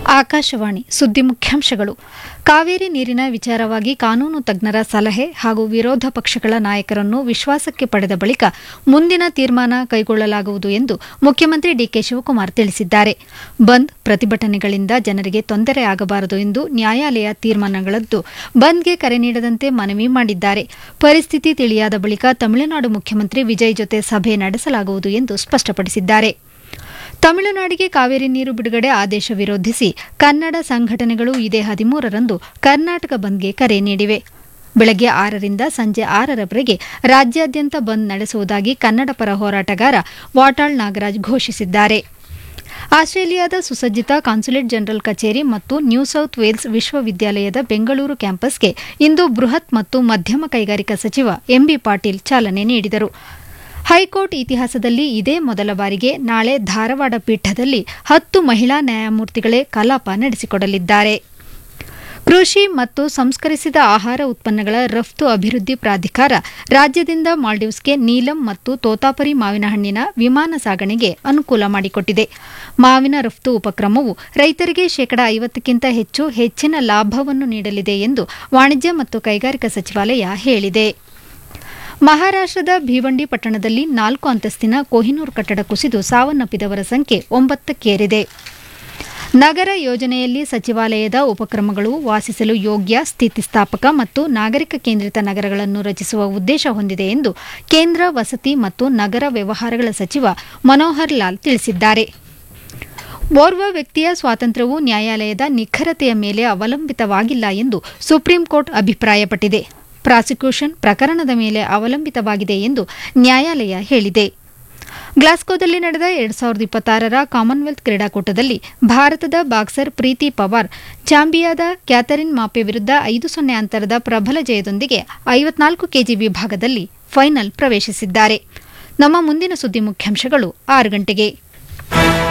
ಆಕಾಶವಾಣಿ ಸುದ್ದಿ ಮುಖ್ಯಾಂಶಗಳು ಕಾವೇರಿ ನೀರಿನ ವಿಚಾರವಾಗಿ ಕಾನೂನು ತಜ್ಞರ ಸಲಹೆ ಹಾಗೂ ವಿರೋಧ ಪಕ್ಷಗಳ ನಾಯಕರನ್ನು ವಿಶ್ವಾಸಕ್ಕೆ ಪಡೆದ ಬಳಿಕ ಮುಂದಿನ ತೀರ್ಮಾನ ಕೈಗೊಳ್ಳಲಾಗುವುದು ಎಂದು ಮುಖ್ಯಮಂತ್ರಿ ಡಿಕೆ ಶಿವಕುಮಾರ್ ತಿಳಿಸಿದ್ದಾರೆ ಬಂದ್ ಪ್ರತಿಭಟನೆಗಳಿಂದ ಜನರಿಗೆ ತೊಂದರೆ ಆಗಬಾರದು ಎಂದು ನ್ಯಾಯಾಲಯ ತೀರ್ಮಾನಗಳದ್ದು ಬಂದ್ಗೆ ಕರೆ ನೀಡದಂತೆ ಮನವಿ ಮಾಡಿದ್ದಾರೆ ಪರಿಸ್ಥಿತಿ ತಿಳಿಯಾದ ಬಳಿಕ ತಮಿಳುನಾಡು ಮುಖ್ಯಮಂತ್ರಿ ವಿಜಯ್ ಜೊತೆ ಸಭೆ ನಡೆಸಲಾಗುವುದು ಎಂದು ಸ್ಪಷ್ಟಪಡಿಸಿದ್ದಾರೆ ತಮಿಳುನಾಡಿಗೆ ಕಾವೇರಿ ನೀರು ಬಿಡುಗಡೆ ಆದೇಶ ವಿರೋಧಿಸಿ ಕನ್ನಡ ಸಂಘಟನೆಗಳು ಇದೇ ಹದಿಮೂರರಂದು ಕರ್ನಾಟಕ ಬಂದ್ಗೆ ಕರೆ ನೀಡಿವೆ ಬೆಳಗ್ಗೆ ಆರರಿಂದ ಸಂಜೆ ಆರರವರೆಗೆ ರಾಜ್ಯಾದ್ಯಂತ ಬಂದ್ ನಡೆಸುವುದಾಗಿ ಕನ್ನಡ ಪರ ಹೋರಾಟಗಾರ ವಾಟಾಳ್ ನಾಗರಾಜ್ ಘೋಷಿಸಿದ್ದಾರೆ ಆಸ್ಟ್ರೇಲಿಯಾದ ಸುಸಜ್ಜಿತ ಕಾನ್ಸುಲೇಟ್ ಜನರಲ್ ಕಚೇರಿ ಮತ್ತು ನ್ಯೂ ಸೌತ್ ವೇಲ್ಸ್ ವಿಶ್ವವಿದ್ಯಾಲಯದ ಬೆಂಗಳೂರು ಕ್ಯಾಂಪಸ್ಗೆ ಇಂದು ಬೃಹತ್ ಮತ್ತು ಮಧ್ಯಮ ಕೈಗಾರಿಕಾ ಸಚಿವ ಎಂಬಿ ಪಾಟೀಲ್ ಚಾಲನೆ ನೀಡಿದರು ಹೈಕೋರ್ಟ್ ಇತಿಹಾಸದಲ್ಲಿ ಇದೇ ಮೊದಲ ಬಾರಿಗೆ ನಾಳೆ ಧಾರವಾಡ ಪೀಠದಲ್ಲಿ ಹತ್ತು ಮಹಿಳಾ ನ್ಯಾಯಮೂರ್ತಿಗಳೇ ಕಲಾಪ ನಡೆಸಿಕೊಡಲಿದ್ದಾರೆ ಕೃಷಿ ಮತ್ತು ಸಂಸ್ಕರಿಸಿದ ಆಹಾರ ಉತ್ಪನ್ನಗಳ ರಫ್ತು ಅಭಿವೃದ್ಧಿ ಪ್ರಾಧಿಕಾರ ರಾಜ್ಯದಿಂದ ಮಾಲ್ಡೀವ್ಸ್ಗೆ ನೀಲಂ ಮತ್ತು ತೋತಾಪರಿ ಮಾವಿನ ಹಣ್ಣಿನ ವಿಮಾನ ಸಾಗಣೆಗೆ ಅನುಕೂಲ ಮಾಡಿಕೊಟ್ಟಿದೆ ಮಾವಿನ ರಫ್ತು ಉಪಕ್ರಮವು ರೈತರಿಗೆ ಶೇಕಡಾ ಐವತ್ತಕ್ಕಿಂತ ಹೆಚ್ಚು ಹೆಚ್ಚಿನ ಲಾಭವನ್ನು ನೀಡಲಿದೆ ಎಂದು ವಾಣಿಜ್ಯ ಮತ್ತು ಕೈಗಾರಿಕಾ ಸಚಿವಾಲಯ ಹೇಳಿದೆ ಮಹಾರಾಷ್ಟದ ಭೀವಂಡಿ ಪಟ್ಟಣದಲ್ಲಿ ನಾಲ್ಕು ಅಂತಸ್ತಿನ ಕೊಹಿನೂರ್ ಕಟ್ಟಡ ಕುಸಿದು ಸಾವನ್ನಪ್ಪಿದವರ ಸಂಖ್ಯೆ ಒಂಬತ್ತಕ್ಕೇರಿದೆ ನಗರ ಯೋಜನೆಯಲ್ಲಿ ಸಚಿವಾಲಯದ ಉಪಕ್ರಮಗಳು ವಾಸಿಸಲು ಯೋಗ್ಯ ಸ್ಥಿತಿಸ್ಥಾಪಕ ಮತ್ತು ನಾಗರಿಕ ಕೇಂದ್ರಿತ ನಗರಗಳನ್ನು ರಚಿಸುವ ಉದ್ದೇಶ ಹೊಂದಿದೆ ಎಂದು ಕೇಂದ್ರ ವಸತಿ ಮತ್ತು ನಗರ ವ್ಯವಹಾರಗಳ ಸಚಿವ ಮನೋಹರ್ ಲಾಲ್ ತಿಳಿಸಿದ್ದಾರೆ ಓರ್ವ ವ್ಯಕ್ತಿಯ ಸ್ವಾತಂತ್ರ್ಯವು ನ್ಯಾಯಾಲಯದ ನಿಖರತೆಯ ಮೇಲೆ ಅವಲಂಬಿತವಾಗಿಲ್ಲ ಎಂದು ಸುಪ್ರೀಂ ಕೋರ್ಟ್ ಅಭಿಪ್ರಾಯಪಟ್ಟಿದೆ ಪ್ರಾಸಿಕ್ಯೂಷನ್ ಪ್ರಕರಣದ ಮೇಲೆ ಅವಲಂಬಿತವಾಗಿದೆ ಎಂದು ನ್ಯಾಯಾಲಯ ಹೇಳಿದೆ ಗ್ಲಾಸ್ಕೋದಲ್ಲಿ ನಡೆದ ಎರಡ್ ಸಾವಿರದ ಇಪ್ಪತ್ತಾರರ ಕಾಮನ್ವೆಲ್ತ್ ಕ್ರೀಡಾಕೂಟದಲ್ಲಿ ಭಾರತದ ಬಾಕ್ಸರ್ ಪ್ರೀತಿ ಪವಾರ್ ಚಾಂಬಿಯಾದ ಕ್ಯಾಥರಿನ್ ಮಾಪೆ ವಿರುದ್ಧ ಐದು ಸೊನ್ನೆ ಅಂತರದ ಪ್ರಬಲ ಜಯದೊಂದಿಗೆ ಐವತ್ನಾಲ್ಕು ಕೆಜಿ ವಿಭಾಗದಲ್ಲಿ ಫೈನಲ್ ಪ್ರವೇಶಿಸಿದ್ದಾರೆ ನಮ್ಮ ಮುಂದಿನ ಸುದ್ದಿ ಮುಖ್ಯಾಂಶಗಳು ಆರು ಗಂಟೆಗೆ